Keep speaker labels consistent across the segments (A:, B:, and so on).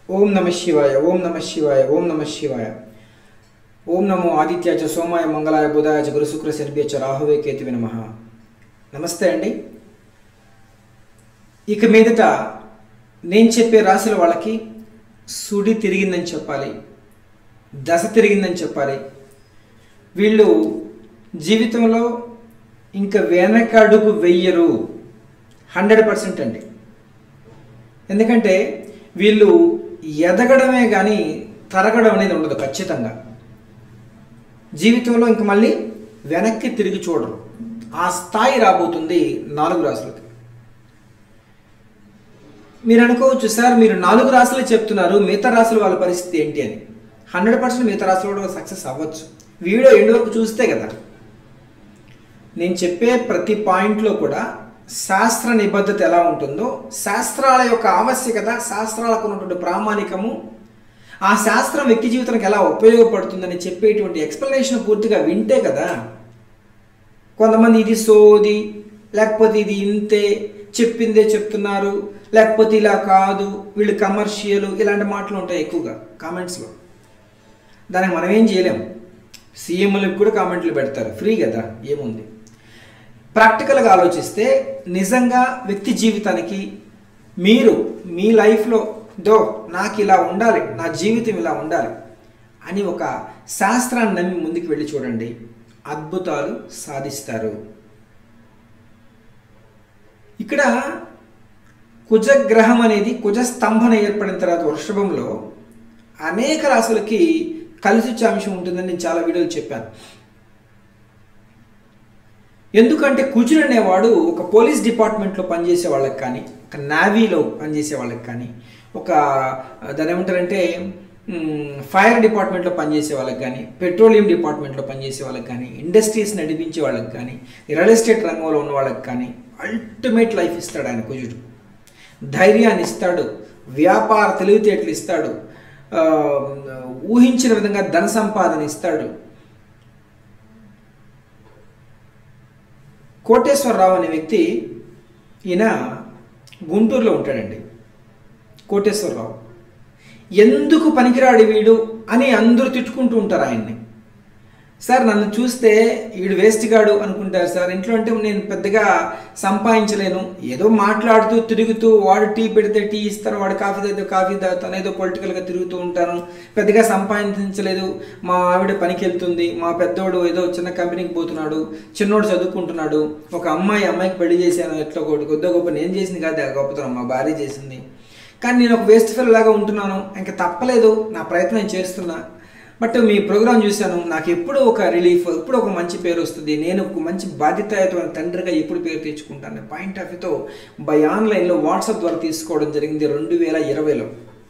A: ఓం నమ శివాయ ఓం నమ శివాయ ఓం నమ శివాయ ఓం నమో ఆదిత్యాచ సోమాయ మంగళాయ బుధాయ చ గురు శుక్ర శనిభ్యచ రాహువే కేతువి నమ నమస్తే అండి ఇక మీదట నేను చెప్పే రాశుల వాళ్ళకి సుడి తిరిగిందని చెప్పాలి దశ తిరిగిందని చెప్పాలి వీళ్ళు జీవితంలో ఇంకా వెనకడుగు వెయ్యరు హండ్రెడ్ పర్సెంట్ అండి ఎందుకంటే వీళ్ళు ఎదగడమే కానీ తరగడం అనేది ఉండదు ఖచ్చితంగా జీవితంలో ఇంక మళ్ళీ వెనక్కి తిరిగి చూడరు ఆ స్థాయి రాబోతుంది నాలుగు రాసులకి మీరు అనుకోవచ్చు సార్ మీరు నాలుగు రాసులే చెప్తున్నారు మిగతా రాసుల వాళ్ళ పరిస్థితి ఏంటి అని హండ్రెడ్ పర్సెంట్ మిగతా రాసులు కూడా సక్సెస్ అవ్వచ్చు వీడియో ఎండు వరకు చూస్తే కదా నేను చెప్పే ప్రతి పాయింట్లో కూడా శాస్త్ర నిబద్ధత ఎలా ఉంటుందో శాస్త్రాల యొక్క ఆవశ్యకత శాస్త్రాలకు ఉన్నటువంటి ప్రామాణికము ఆ శాస్త్రం వ్యక్తి జీవితానికి ఎలా ఉపయోగపడుతుందని చెప్పేటువంటి ఎక్స్ప్లెనేషన్ పూర్తిగా వింటే కదా కొంతమంది ఇది సోది లేకపోతే ఇది ఇంతే చెప్పిందే చెప్తున్నారు లేకపోతే ఇలా కాదు వీళ్ళు కమర్షియల్ ఇలాంటి మాటలు ఉంటాయి ఎక్కువగా కామెంట్స్లో దానికి మనం ఏం చేయలేం సీఎంలకు కూడా కామెంట్లు పెడతారు ఫ్రీ కదా ఏముంది ప్రాక్టికల్గా ఆలోచిస్తే నిజంగా వ్యక్తి జీవితానికి మీరు మీ లైఫ్లో దో నాకు ఇలా ఉండాలి నా జీవితం ఇలా ఉండాలి అని ఒక శాస్త్రాన్ని నమ్మి ముందుకు వెళ్ళి చూడండి అద్భుతాలు సాధిస్తారు ఇక్కడ కుజగ్రహం అనేది కుజస్తంభన ఏర్పడిన తర్వాత వృషభంలో అనేక రాశులకి కలిసి వచ్చే అంశం ఉంటుందని నేను చాలా వీడియోలు చెప్పాను ఎందుకంటే కుజుడు అనేవాడు ఒక పోలీస్ డిపార్ట్మెంట్లో పనిచేసే వాళ్ళకి కానీ ఒక నావీలో పనిచేసే వాళ్ళకి కానీ ఒక దాని ఏమంటారంటే ఫైర్ డిపార్ట్మెంట్లో పనిచేసే వాళ్ళకి కానీ పెట్రోలియం డిపార్ట్మెంట్లో పనిచేసే వాళ్ళకి కానీ ఇండస్ట్రీస్ నడిపించే వాళ్ళకి కానీ రియల్ ఎస్టేట్ రంగంలో ఉన్న వాళ్ళకి కానీ అల్టిమేట్ లైఫ్ ఇస్తాడు ఆయన కుజుడు ధైర్యాన్ని ఇస్తాడు వ్యాపార తెలివితేటలు ఇస్తాడు ఊహించిన విధంగా ధన సంపాదన ఇస్తాడు కోటేశ్వరరావు అనే వ్యక్తి ఈయన గుంటూరులో ఉంటాడండి కోటేశ్వరరావు ఎందుకు పనికిరాడు వీడు అని అందరూ తిట్టుకుంటూ ఉంటారు ఆయన్ని సార్ నన్ను చూస్తే వీడు వేస్ట్ గాడు అనుకుంటారు సార్ ఇంట్లో అంటే నేను పెద్దగా సంపాదించలేను ఏదో మాట్లాడుతూ తిరుగుతూ వాడు టీ పెడితే టీ ఇస్తాను వాడు కాఫీ తాగితే కాఫీ తాగుతాను ఏదో పొలిటికల్గా తిరుగుతూ ఉంటాను పెద్దగా సంపాదించలేదు మా ఆవిడ పనికి వెళ్తుంది మా పెద్దోడు ఏదో చిన్న కంపెనీకి పోతున్నాడు చిన్నోడు చదువుకుంటున్నాడు ఒక అమ్మాయి అమ్మాయికి పెళ్లి చేశాను ఎట్లా ఒకటి కొద్దిగా గొప్ప నేను చేసింది కాదు ఆ గొప్పతనం మా భార్య చేసింది కానీ నేను ఒక వేస్ట్ ఫెల్ లాగా ఉంటున్నాను ఇంకా తప్పలేదు నా ప్రయత్నం చేస్తున్నా బట్ మీ ప్రోగ్రామ్ చూశాను నాకు ఎప్పుడు ఒక రిలీఫ్ ఎప్పుడు ఒక మంచి పేరు వస్తుంది నేను ఒక మంచి బాధ్యతాయుతమైన తండ్రిగా ఎప్పుడు పేరు తెచ్చుకుంటాను పాయింట్ ఆఫ్ వ్యూతో బై ఆన్లైన్లో వాట్సాప్ ద్వారా తీసుకోవడం జరిగింది రెండు వేల ఇరవైలో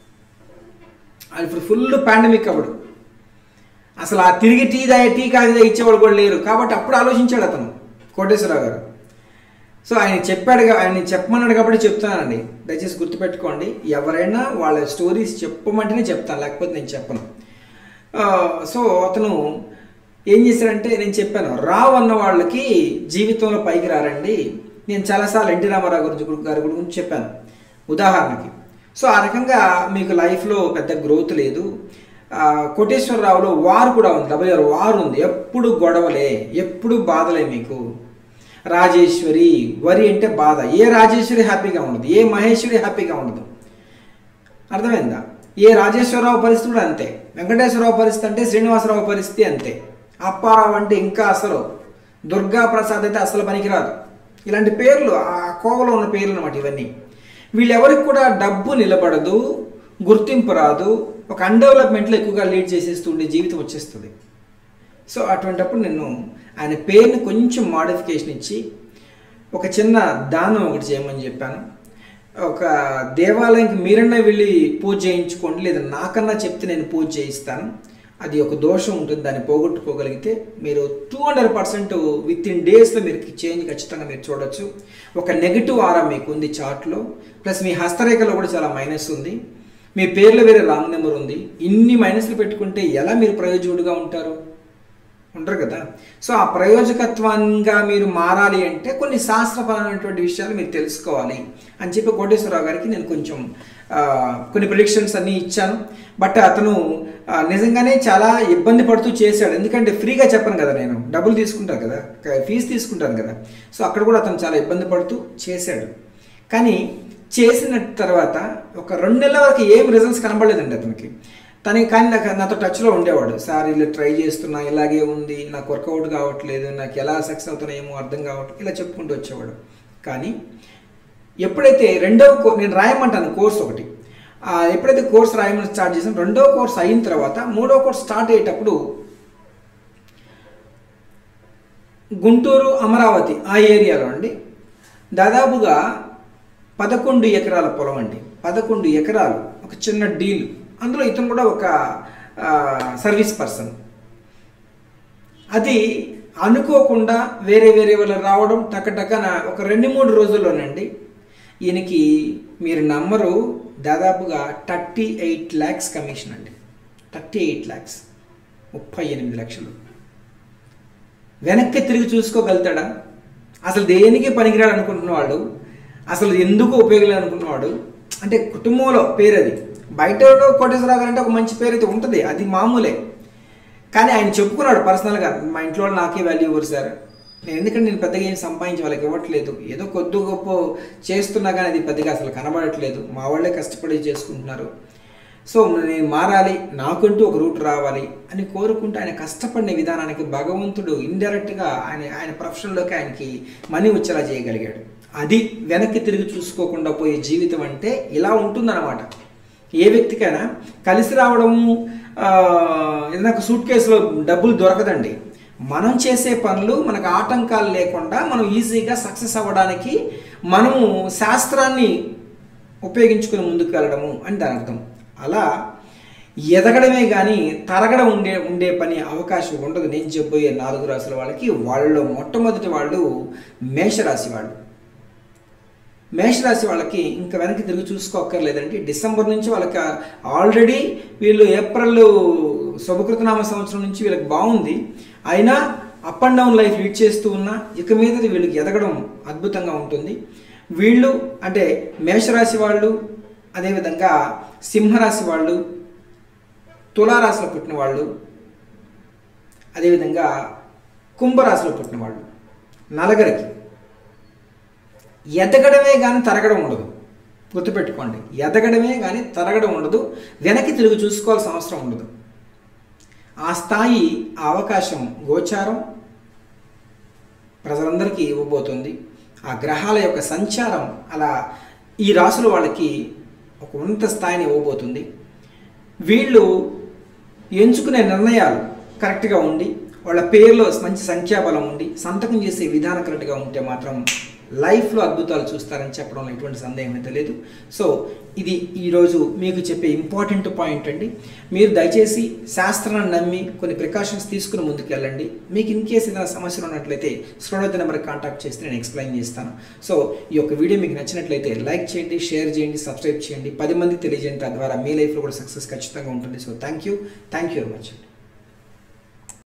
A: అది ఇప్పుడు ఫుల్ పాండమిక్ అప్పుడు అసలు ఆ తిరిగి టీ దా టీ కాగిదా ఇచ్చేవాళ్ళు కూడా లేరు కాబట్టి అప్పుడు ఆలోచించాడు అతను కోటేశ్వరరావు గారు సో ఆయన చెప్పాడు ఆయన చెప్పమన్నాడు కాబట్టి చెప్తానండి దయచేసి గుర్తుపెట్టుకోండి ఎవరైనా వాళ్ళ స్టోరీస్ చెప్పమంటేనే చెప్తాను లేకపోతే నేను చెప్పను సో అతను ఏం చేశాడంటే నేను చెప్పాను రావు అన్న వాళ్ళకి జీవితంలో పైకి రారండి నేను చాలాసార్లు ఎన్టీ రామారావు గురించి గారి గురించి చెప్పాను ఉదాహరణకి సో ఆ రకంగా మీకు లైఫ్లో పెద్ద గ్రోత్ లేదు కోటేశ్వరరావులో వారు కూడా ఉంది డెబ్బై ఆరు వారు ఉంది ఎప్పుడు గొడవలే ఎప్పుడు బాధలే మీకు రాజేశ్వరి వరి అంటే బాధ ఏ రాజేశ్వరి హ్యాపీగా ఉండదు ఏ మహేశ్వరి హ్యాపీగా ఉండదు అర్థమైందా ఏ రాజేశ్వరరావు పరిస్థితి కూడా అంతే వెంకటేశ్వరరావు పరిస్థితి అంటే శ్రీనివాసరావు పరిస్థితి అంతే అప్పారావు అంటే ఇంకా అసలు దుర్గా ప్రసాద్ అయితే అసలు పనికిరాదు ఇలాంటి పేర్లు ఆ కోవలో ఉన్న పేర్లు అనమాట ఇవన్నీ వీళ్ళెవరికి కూడా డబ్బు నిలబడదు గుర్తింపు రాదు ఒక అన్డెవలప్మెంట్లో ఎక్కువగా లీడ్ చేసేస్తూ ఉండే జీవితం వచ్చేస్తుంది సో అటువంటప్పుడు నేను ఆయన పేరుని కొంచెం మాడిఫికేషన్ ఇచ్చి ఒక చిన్న దానం ఒకటి చేయమని చెప్పాను ఒక దేవాలయంకి మీరన్నా వెళ్ళి పూజ చేయించుకోండి లేదా నాకన్నా చెప్తే నేను పూజ చేయిస్తాను అది ఒక దోషం ఉంటుంది దాన్ని పోగొట్టుకోగలిగితే మీరు two hundred percent within డేస్లో మీరు చేంజ్ ఖచ్చితంగా మీరు చూడొచ్చు ఒక నెగిటివ్ ఆరా మీకు ఉంది చార్ట్లో ప్లస్ మీ హస్తరేఖలో కూడా చాలా మైనస్ ఉంది మీ పేర్లో వేరే రాంగ్ నెంబర్ ఉంది ఇన్ని మైనస్లు పెట్టుకుంటే ఎలా మీరు ప్రయోజకుడుగా ఉంటారు ఉండరు కదా సో ఆ ప్రయోజకత్వంగా మీరు మారాలి అంటే కొన్ని శాస్త్రపరమైనటువంటి విషయాలు మీరు తెలుసుకోవాలి అని చెప్పి కోటేశ్వరరావు గారికి నేను కొంచెం ఆ, కొన్ని ప్రిడిక్షన్స్ అన్నీ ఇచ్చాను బట్ అతను ఆ, నిజంగానే చాలా ఇబ్బంది పడుతూ చేశాడు ఎందుకంటే ఫ్రీగా చెప్పను కదా నేను డబ్బులు తీసుకుంటాను కదా క- ఫీజు తీసుకుంటాను కదా సో అక్కడ కూడా అతను చాలా ఇబ్బంది పడుతూ చేశాడు కానీ చేసిన తర్వాత ఒక రెండు నెలల వరకు ఏం రిజల్ట్స్ కనబడలేదండి అతనికి తనకి కానీ నాకు నాతో టచ్లో ఉండేవాడు సార్ ఇలా ట్రై చేస్తున్నా ఇలాగే ఉంది నాకు వర్కౌట్ కావట్లేదు నాకు ఎలా సక్సెస్ అవుతున్నా ఏమో అర్థం కావట్లేదు ఇలా చెప్పుకుంటూ వచ్చేవాడు కానీ ఎప్పుడైతే రెండవ కో నేను రాయమంటాను కోర్స్ ఒకటి ఆ, ఎప్పుడైతే కోర్స్ రాయమని స్టార్ట్ చేసాం రెండవ కోర్స్ అయిన తర్వాత మూడో కోర్స్ స్టార్ట్ అయ్యేటప్పుడు గుంటూరు అమరావతి ఆ ఏరియాలో అండి దాదాపుగా పదకొండు ఎకరాల పొలం అండి పదకొండు ఎకరాలు ఒక చిన్న డీల్ అందులో ఇతను కూడా ఒక ఆ, సర్వీస్ పర్సన్ అది అనుకోకుండా వేరే వేరే వాళ్ళు రావడం టకటకన ఒక రెండు మూడు రోజుల్లోనండి ఈయనకి మీరు నమ్మరు దాదాపుగా థర్టీ ఎయిట్ ల్యాక్స్ కమిషన్ అండి థర్టీ ఎయిట్ ల్యాక్స్ ముప్పై ఎనిమిది లక్షలు వెనక్కి తిరిగి చూసుకోగలుగుతాడా అసలు దేనికి పనికిరాడు అనుకుంటున్నవాడు అసలు ఎందుకు ఉపయోగలేదు అనుకున్నవాడు అంటే కుటుంబంలో పేరు అది బయట కోటేశ్వరరావు గారు అంటే ఒక మంచి పేరు అయితే ఉంటుంది అది మామూలే కానీ ఆయన చెప్పుకున్నాడు పర్సనల్గా మా ఇంట్లో వాళ్ళు నాకే వాల్యూ ఇవ్వరు సార్ నేను ఎందుకంటే నేను పెద్దగా ఏం సంపాదించి వాళ్ళకి ఇవ్వట్లేదు ఏదో కొద్ది గొప్ప చేస్తున్నా కానీ అది పెద్దగా అసలు కనబడట్లేదు మా వాళ్ళే కష్టపడి చేసుకుంటున్నారు సో నేను మారాలి నాకంటూ ఒక రూట్ రావాలి అని కోరుకుంటూ ఆయన కష్టపడిన విధానానికి భగవంతుడు ఇండైరెక్ట్గా ఆయన ఆయన ప్రొఫెషన్లోకి ఆయనకి మనీ వచ్చేలా చేయగలిగాడు అది వెనక్కి తిరిగి చూసుకోకుండా పోయే జీవితం అంటే ఇలా ఉంటుందన్నమాట ఏ వ్యక్తికైనా కలిసి రావడము ఆ, ఏదైనా ఒక సూట్ కేసులో డబ్బులు దొరకదండి మనం చేసే పనులు మనకు ఆటంకాలు లేకుండా మనం ఈజీగా సక్సెస్ అవ్వడానికి మనము శాస్త్రాన్ని ఉపయోగించుకుని ముందుకు వెళ్ళడము అని దాని అర్థం అలా ఎదగడమే కానీ తరగడం ఉండే ఉండే పని అవకాశం ఉండదు నేను చెప్పబోయే నాలుగు రాసుల వాళ్ళకి వాళ్ళలో మొట్టమొదటి వాళ్ళు మేషరాశి వాళ్ళు మేషరాశి వాళ్ళకి ఇంకా వెనక్కి తిరిగి చూసుకోక్కర్లేదండి డిసెంబర్ నుంచి వాళ్ళకి ఆల్రెడీ వీళ్ళు ఏప్రిల్ శుభకృతనామ సంవత్సరం నుంచి వీళ్ళకి బాగుంది అయినా up and down life lead చేస్తూ ఉన్నా ఇక మీద వీళ్ళకి ఎదగడం అద్భుతంగా ఉంటుంది వీళ్ళు అంటే మేషరాశి వాళ్ళు అదేవిధంగా సింహరాశి వాళ్ళు తులారాశిలో పుట్టిన వాళ్ళు అదేవిధంగా కుంభరాశిలో పుట్టిన వాళ్ళు నలగరికి ఎదగడమే కానీ తరగడం ఉండదు గుర్తుపెట్టుకోండి ఎదగడమే కానీ తరగడం ఉండదు వెనక్కి తిరిగి చూసుకోవాల్సిన అవసరం ఉండదు ఆ స్థాయి ఆ అవకాశం గోచారం ప్రజలందరికీ ఇవ్వబోతుంది ఆ గ్రహాల యొక్క సంచారం అలా ఈ రాసుల వాళ్ళకి ఒక ఉన్నత స్థాయిని ఇవ్వబోతుంది వీళ్ళు ఎంచుకునే నిర్ణయాలు కరెక్ట్గా ఉండి వాళ్ళ పేరులో మంచి సంఖ్యాబలం ఉండి సంతకం చేసే విధానం కరెక్ట్గా ఉంటే మాత్రం లైఫ్లో అద్భుతాలు చూస్తారని చెప్పడంలో ఎటువంటి సందేహం అయితే లేదు సో ఇది ఈరోజు మీకు చెప్పే ఇంపార్టెంట్ పాయింట్ అండి మీరు దయచేసి శాస్త్రాన్ని నమ్మి కొన్ని ప్రికాషన్స్ తీసుకుని ముందుకు వెళ్ళండి మీకు ఇన్ కేసు ఏదైనా సమస్యలు ఉన్నట్లయితే స్క్రోల్ నెంబర్కి కాంటాక్ట్ చేస్తే నేను ఎక్స్ప్లెయిన్ చేస్తాను సో ఈ యొక్క వీడియో మీకు నచ్చినట్లయితే లైక్ చేయండి షేర్ చేయండి సబ్స్క్రైబ్ చేయండి పది మంది తెలియజేయండి తద్వారా మీ లైఫ్లో కూడా సక్సెస్ ఖచ్చితంగా ఉంటుంది so thank you thank you very much